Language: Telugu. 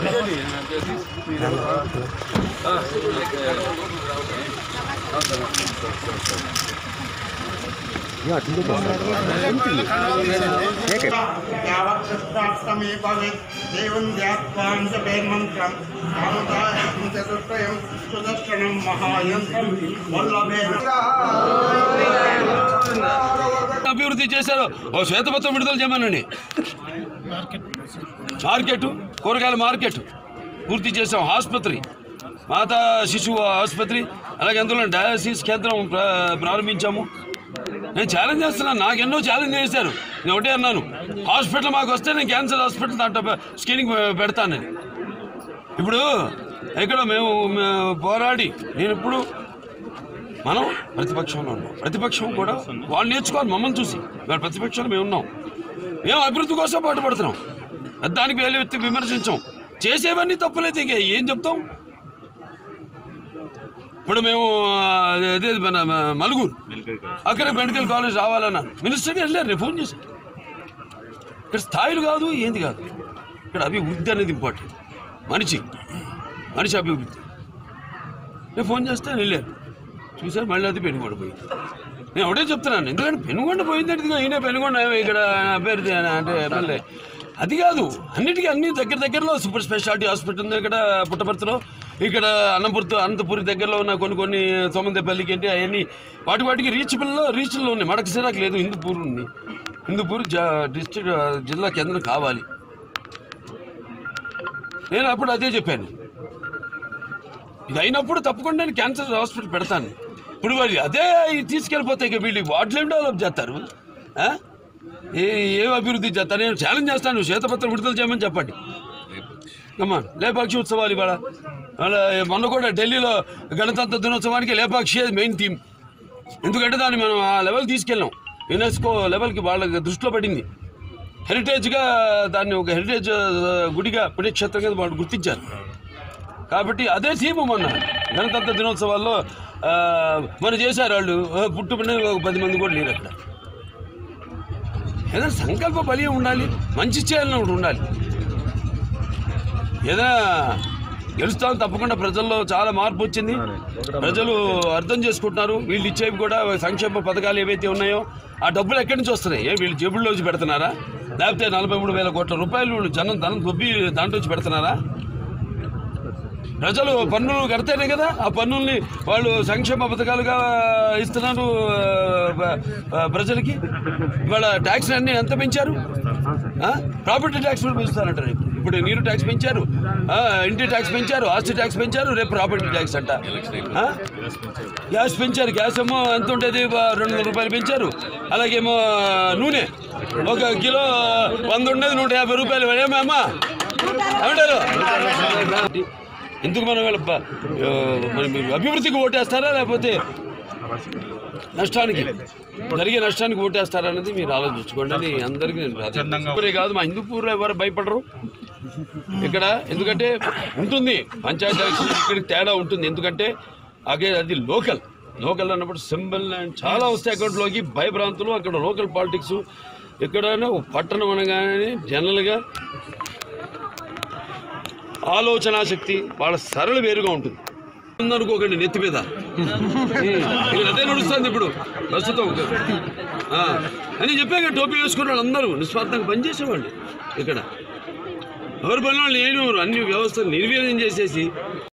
యావత్సప్తాష్టమి భవేత్ దేవం ధ్యాత్వాం జపేర్మంత్రం కామదాయం చతుష్టయం సుదర్శనం మహాయంత్రం వల్లభేన అభివృద్ధి చేశారు ఓ శ్వేతపత్రం విడుదల చేయమనండి మార్కెట్ కూరగాయల మార్కెట్ పూర్తి చేసాం ఆసుపత్రి మాతా శిశువు ఆసుపత్రి అలాగే అందులో డయాలసిస్ కేంద్రం ప్ర- ప్రారంభించాము నేను ఛాలెంజ్ చేస్తున్నాను నాకు ఎన్నో ఛాలెంజ్ చేశారు నేను ఒకటే అన్నాను హాస్పిటల్ మాకు వస్తే నేను క్యాన్సర్ హాస్పిటల్ దాంట్లో స్క్రీనింగ్ పెడతానని ఇప్పుడు ఇక్కడ మేము మేము పోరాడి నేను ఇప్పుడు మనం ప్రతిపక్షంలో ఉన్నాం ప్రతిపక్షం కూడా వాళ్ళు నేర్చుకోవాలి మమ్మల్ని చూసి వాళ్ళ ప్రతిపక్షంలో మేము ఉన్నాం మేము అభివృద్ధి కోసం పాటుపడుతున్నాం దానికి వేలు ఎత్తి విమర్శించాం చేసేవన్నీ తప్పులైతే ఇక ఏం చెప్తాం ఇప్పుడు మేము ఆ, అదే మన మ- మలుగురు అక్కడ మెడికల్ కాలేజ్ రావాలన్నాను మినిస్టర్కి వెళ్ళారు నేను ఫోన్ చేశాను ఇక్కడ స్థాయిలు కాదు ఏంది కాదు ఇక్కడ అభివృద్ధి అనేది ఇంపార్టెంట్ మనిషి మనిషి అభివృద్ధి నేను ఫోన్ చేస్తే వెళ్ళారు చూసారు మళ్ళీ అది పెనుగొండ పోయింది నేను ఒకటే చెప్తున్నాను ఎందుకంటే పెనుగొండ పోయిందంటే ఇదిగో ఈయన పెనుగొండ ఇక్కడ అభ్యర్థి అని అంటే ఎమ్మెల్యే అది కాదు అన్నిటికీ అన్ని దగ్గర దగ్గరలో సూపర్ స్పెషాలిటీ హాస్పిటల్ ఉంది ఇక్కడ పుట్టపర్తిలో ఇక్కడ అనంతపురతో అనంతపురి దగ్గరలో ఉన్న కొన్ని కొన్ని తొమ్మిదిపల్లికి ఏంటి అవన్నీ వాటి వాటికి రీచబుల్లో రీచ్లో ఉన్నాయి మనకు సిరాకు లేదు హిందూపూర్ ఉంది హిందూపూర్ డిస్ట్రిక్ట్ జిల్లా కేంద్రం కావాలి నేను అప్పుడు అదే చెప్పాను ఇది అయినప్పుడు తప్పకుండా నేను క్యాన్సర్ హాస్పిటల్ పెడతాను ఇప్పుడు వాళ్ళు అదే తీసుకెళ్ళిపోతే ఇక వీళ్ళు వాటిలో ఏం డెవలప్ చేస్తారు ఆ? ఏ ఏం అభివృద్ధి చేస్తారు నేను ఛాలెంజ్ చేస్తాను శ్వేతపత్రం విడుదల చేయమని చెప్పండి అమ్మా లేపాక్షి ఉత్సవాలు ఇవాళ వాళ్ళ మొన్న కూడా ఢిల్లీలో గణతంత్ర దినోత్సవానికి లేపాక్షి మెయిన్ థీమ్ ఎందుకంటే దాన్ని మనం ఆ లెవెల్ తీసుకెళ్ళాం యునెస్కో లెవెల్కి వాళ్ళకి దృష్టిలో పడింది హెరిటేజ్గా దాన్ని ఒక హెరిటేజ్ ఆ, గుడిగా పుణ్యక్షేత్రంగా వాళ్ళు గుర్తించారు కాబట్టి అదే థీమ్ మొన్న గణతంత్ర దినోత్సవాల్లో ఆ, మొన్న చేశారు వాళ్ళు ఆ, పుట్టుబడిన ఒక పది మంది కూడా లేరు అక్కడ ఏదైనా సంకల్ప బలీయం ఉండాలి మంచి చేయాలని ఒకటి ఉండాలి ఏదైనా గెలుస్తాం తప్పకుండా ప్రజల్లో చాలా మార్పు వచ్చింది ప్రజలు అర్థం చేసుకుంటున్నారు వీళ్ళు ఇచ్చేవి కూడా సంక్షేమ పథకాలు ఏవైతే ఉన్నాయో ఆ డబ్బులు ఎక్కడి నుంచి వస్తున్నాయి ఏ వీళ్ళు జేబుల్లోంచి పెడుతున్నారా లేకపోతే నలభై మూడు వేల కోట్ల రూపాయలు వీళ్ళు జనం ధనం దొబ్బి దాంట్లోంచి పెడుతున్నారా ప్రజలు పన్నులు కడితేనే కదా ఆ పన్నుల్ని వాళ్ళు సంక్షేమ పథకాలుగా ఇస్తున్నారు ఆ, ఆ, ప్రజలకి ఇవాళ ట్యాక్స్ అన్ని ఎంత పెంచారు ప్రాపర్టీ ట్యాక్స్ కూడా పెంచుతారంటారు ఇప్పుడు ఇప్పుడు నీరు ట్యాక్స్ పెంచారు ఆ, ఇంటి ట్యాక్స్ పెంచారు ఆస్తి ట్యాక్స్ పెంచారు రేపు ప్రాపర్టీ ట్యాక్స్ అంట ఆ? గ్యాస్ పెంచారు గ్యాస్ ఏమో ఎంత ఉంటుంది బా- రెండు వందల రూపాయలు పెంచారు అలాగేమో నూనె ఒక కిలో వంద ఉండేది నూట యాభై రూపాయలు ఏమమ్మా ఏమంటారు ఎందుకు మనం వీళ్ళ ప- ఆ, మరి మీరు అభివృద్ధికి ఓటేస్తారా లేకపోతే నష్టానికి జరిగే నష్టానికి ఓటేస్తారా అనేది మీరు ఆలోచించుకోండి అని అందరికీ నేను ప్రార్థన- ఊరే కాదు మా హిందూపూర్లో ఎవరు భయపడరు ఇక్కడ ఎందుకంటే ఉంటుంది పంచాయతీ ఎలక్షన్ ఇక్కడికి తేడా ఉంటుంది ఎందుకంటే అదే అది లోకల్ లోకల్ అన్నప్పుడు సింబల్ అండ్ చాలా వస్తాయి అకౌంట్లోకి భయభ్రాంతులు అక్కడ లోకల్ పాలిటిక్స్ ఎక్కడైనా ఒక పట్టణం అనగానే జనరల్గా ఆలోచన శక్తి వాళ్ళ సరళ వేరుగా ఉంటుంది ఉందనుకోకండి నెత్తి మీద ఇక్కడ అదే నడుస్తుంది ఇప్పుడు ప్రస్తుతం ఆ, అని చెప్పాక టోపీ వేసుకున్న వాళ్ళు అందరూ నిస్వార్థంగా పనిచేసేవాళ్ళు ఇక్కడ ఎవరి పని వాళ్ళు ఏమి అన్ని వ్యవస్థలు నిర్వీర్యం చేసేసి